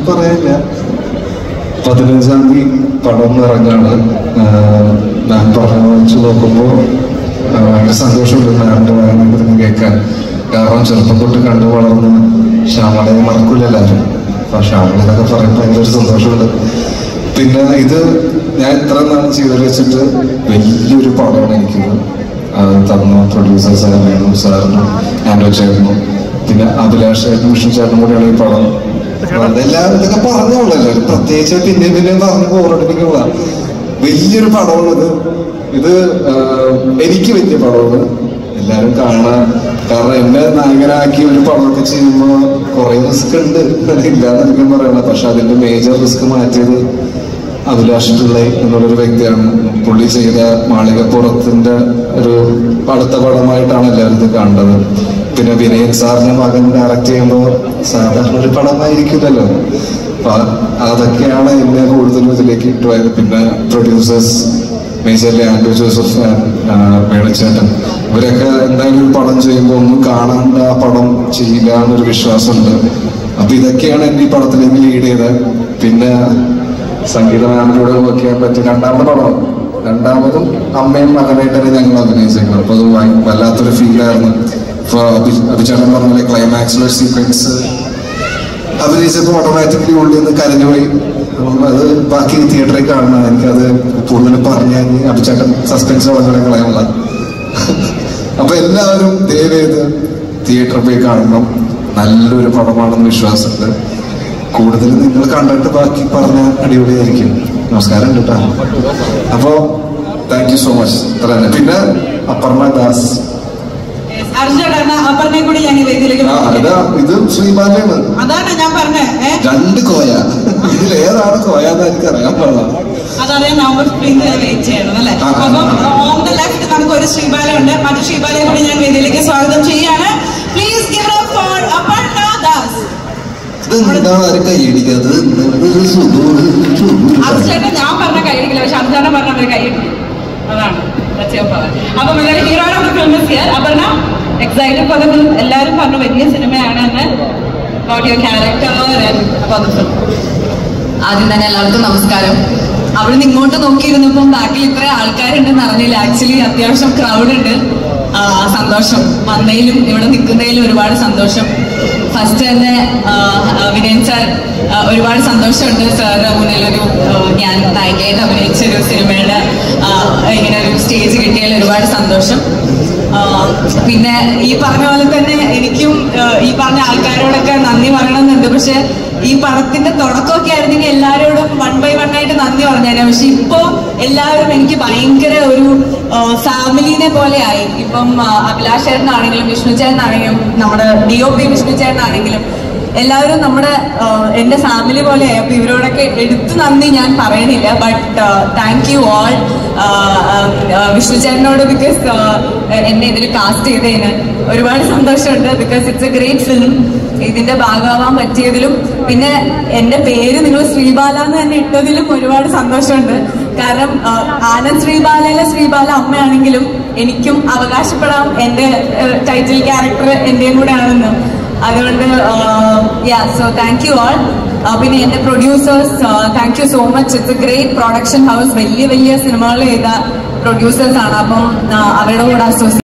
പറയാനില്ല പതിനഞ്ചാം തീയതി പടം ഇറങ്ങാണ് ആഹ് ഞാൻ പറഞ്ഞു വെച്ച് നോക്കുമ്പോൾ ആഹ് ഭയങ്കര സന്തോഷമുണ്ട് മാമിന്റെ വായന കേൾക്കാൻ കാരണം ചെറുപ്പം തൊട്ട് കണ്ടു വളർന്ന് ശ്യാമളയെ മറക്കൂല എല്ലാവരും അപ്പൊ ശ്യാമളെന്നൊക്കെ പറയുമ്പോൾ ഭയങ്കര ഒരു സന്തോഷമുണ്ട് പിന്നെ ഇത് ഞാൻ ഇത്ര നാൾ ചെയ്ത് വെച്ചിട്ട് വലിയൊരു പടമാണ് എനിക്കിത് അത് തന്ന പ്രൊഡ്യൂസേഴ്സ് വേണു സാറിനും ആൻഡോ ചേട്ടനും പിന്നെ അഭിലാഷ് ചേട്ടനും വിഷ്ണു ചേട്ടനും കൂടിയാണ് ഈ പടം അതെല്ലാം ഇതൊക്കെ പറഞ്ഞോളല്ലോ പ്രത്യേകിച്ച് പിന്നെ പിന്നെ പറഞ്ഞ് ബോറടിപ്പിക്കുള്ള വലിയൊരു പടമാണ് ഇത് ഇത് ആഹ്, എനിക്ക് വലിയ പടമാണ് എല്ലാരും കാണാൻ കാരണം എന്നെ നായകനാക്കി ഒരു പടമൊക്കെ ചെയ്യുമ്പോൾ കുറെ റിസ്ക് ഉണ്ട് ഇല്ലാന്നൊരിക്കലും പറയണം പക്ഷെ അതിന്റെ മേജർ റിസ്ക് മാറ്റിയത് അഭിലാഷ് പിള്ളൈ എന്നുള്ളൊരു വ്യക്തിയാണ് പുള്ളി ചെയ്ത മാളികപ്പുറത്തിന്റെ ഒരു അടുത്ത പടമായിട്ടാണ് എല്ലാവരും ഇത് കണ്ടത് പിന്നെ വിനയൻ സാറിന്റെ മകൻ ഡയറക്റ്റ് ചെയ്യുമ്പോൾ സാധാരണ ഒരു പടമായിരിക്കില്ലല്ലോ അപ്പൊ അതൊക്കെയാണ് എന്നെ കൂടുതലും ഇതിലേക്ക് ഇട്ടുപോയത് പിന്നെ പ്രൊഡ്യൂസേഴ്സ് മേജർലി ആൻഡ്രൂ ജോസഫ് മേളച്ചേട്ടൻ ഇവരൊക്കെ എന്തായാലും ഒരു പടം ചെയ്യുമ്പോൾ ഒന്നും കാണാണ്ട് ആ പടം ചെയ്യില്ല എന്നൊരു വിശ്വാസമുണ്ട് അപ്പൊ ഇതൊക്കെയാണ് എന്നെ ഈ പടത്തിലേക്ക് ലീഡ് ചെയ്തത് പിന്നെ സംഗീത മാമിലൂടെ വർക്ക് ചെയ്യാൻ പറ്റിയ രണ്ടാമത്തെ പടം രണ്ടാമതും അമ്മയും മകനായിട്ടാണ് ഞങ്ങൾ അഭിനയിച്ചേക്കുന്നത് അപ്പൊ അത് ഭയ- വല്ലാത്തൊരു ഫീലായിരുന്നു ഇപ്പൊ അഭി- അഭിചേട്ടൻ പറഞ്ഞ പോലെ ക്ലൈമാക്സിലൊരു സീക്വൻസ് അഭിനയിച്ചപ്പോൾ ഓട്ടോമാറ്റിക്കലി ഉള്ളിൽ നിന്ന് കരഞ്ഞുപോയി അപ്പം അത് ബാക്കി തിയേറ്ററിൽ കാണണം എനിക്കത് കൂടുതൽ പറഞ്ഞു അഭിചേട്ടൻ സസ്പെൻസ് വളരെ കളയാനുള്ള അപ്പൊ എല്ലാവരും ദയവേത് തിയേറ്ററിൽ പോയി കാണണം നല്ലൊരു പടമാണെന്ന് വിശ്വാസമുണ്ട് കൂടുതൽ നിങ്ങൾ കണ്ടിട്ട് ബാക്കി പറഞ്ഞ അടിപൊളിയായിരിക്കും നമസ്കാരം കേട്ടോ അപ്പോ താങ്ക് യു സോ മച്ച് അത്ര തന്നെ പിന്നെ അപർണ ദാസ് അർജുന അപ്പറിനെ കൂടി ഞാൻ ഈ വേദിയിലേക്ക് ആ ഇതാ ഇത് ശ്രീബാലയാണ് അതാണ് ഞാൻ പറഞ്ഞത് ഏഹ് രണ്ട് കോയ ഇതിൽ ഏതാണ് കോയ എന്ന് എനിക്ക് അറിയാൻ പാടില്ല അതറിയാൻ നവംബർ ഫിഫ്റ്റീൻത് വെയിറ്റ് ചെയ്യണം അല്ലേ ആ, ആ, അപ്പം ആ. ഓൺ ദ ലെഫ്റ്റ് നമുക്ക് ഒരു ശ്രീബാല ഉണ്ട് മറ്റു ശ്രീബാലയെ കൂടി ഞാൻ വേദിയിലേക്ക് സ്വാഗതം ചെയ്യാണ് please give up for Aparna Das ഇതെന്താണ് ആരും കൈയടിക്കാത്തത് ഒരു സുഖം, ഒരു സുഖം. അർച്ചേട്ടൻ ഞാൻ പറഞ്ഞ കൈയടിക്കില്ല പക്ഷെ അർച്ചേട്ടൻ പറഞ്ഞ അവർ കൈയടി അതാണ് That's your power. അപ്പം എല്ലാവരും hero of film is here Aparna excited for the film എല്ലാവരും പറഞ്ഞു വലിയ സിനിമയാണ് എന്ന് about your character about the film ആദ്യം തന്നെ എല്ലാവർക്കും നമസ്കാരം അവിടെ നിന്ന് ഇങ്ങോട്ട് നോക്കിയിരുന്നപ്പം ബാക്കിൽ ഇത്ര ആൾക്കാരുണ്ടെന്ന് അറിഞ്ഞില്ല ആക്ച്വലി അത്യാവശ്യം ക്രൗഡ് ഉണ്ട് ആ, സന്തോഷം വന്നതിലും ഇവിടെ നിൽക്കുന്നതിലും ഒരുപാട് സന്തോഷം ഫസ്റ്റ് തന്നെ ആ, ആ, വിനയൻ സാർ ആ, ഒരുപാട് സന്തോഷമുണ്ട് സാറിന്റെ മുന്നിലൊരു ആ, ഞാൻ നായികയായിട്ട് അഭിനയിച്ച ഒരു സിനിമയുടെ ആ, ഇങ്ങനെ ഒരു സ്റ്റേജ് കിട്ടിയതിൽ ഒരുപാട് സന്തോഷം ആ, പിന്നെ ഈ പറഞ്ഞ പോലെ തന്നെ എനിക്കും ആ, ഈ പറഞ്ഞ ആൾക്കാരോടൊക്കെ നന്ദി പറയണമെന്നുണ്ട് പക്ഷെ ഈ പടത്തിന്റെ തുടക്കമൊക്കെ ആയിരുന്നെങ്കിൽ എല്ലാവരോടും വൺ ബൈ വൺ ആയിട്ട് നന്ദി പറഞ്ഞേനെ പക്ഷെ ഇപ്പോ എല്ലാവരും എനിക്ക് ഭയങ്കര ഒരു ഫാമിലിനെ പോലെ ആയി ഇപ്പം ആ, അഭിലാഷ് ചേട്ടനാണെങ്കിലും വിഷ്ണു ചേട്ടനാണെങ്കിലും നമ്മുടെ ഡി ഒ പി വിഷ്ണു ചേട്ടനാണെങ്കിലും എല്ലാവരും നമ്മുടെ ആ, എന്റെ ഫാമിലി പോലെയായി അപ്പൊ ഇവരോടൊക്കെ എടുത്തു നന്ദി ഞാൻ പറയണില്ല but thank you all Vishnu ചേട്ടനോട് ബിക്കോസ് എന്നെ ഇതിൽ കാസ്റ്റ് ചെയ്തതിന് ഒരുപാട് സന്തോഷമുണ്ട് because it's a great film ഇതിന്റെ ഭാഗമാവാൻ പറ്റിയതിലും പിന്നെ എന്റെ പേര് നിങ്ങൾ ശ്രീബാല എന്ന് തന്നെ ഇട്ടതിലും ഒരുപാട് സന്തോഷമുണ്ട് കാരണം ആ, ആനന്ദ് ശ്രീബാലയിലെ ശ്രീബാല അമ്മയാണെങ്കിലും എനിക്കും അവകാശപ്പെടാം എന്റെ ടൈറ്റിൽ ക്യാരക്ടർ എന്റെയും കൂടെ ആണെന്ന് അതുകൊണ്ട് yeah so thank you all പിന്നെ എന്റെ producers thank you so much it's a great production house വലിയ വലിയ സിനിമകൾ ചെയ്ത പ്രൊഡ്യൂസേഴ്സ് ആണ് അപ്പം ആ, അവരുടെ കൂടെ അസോസിയേറ്റ്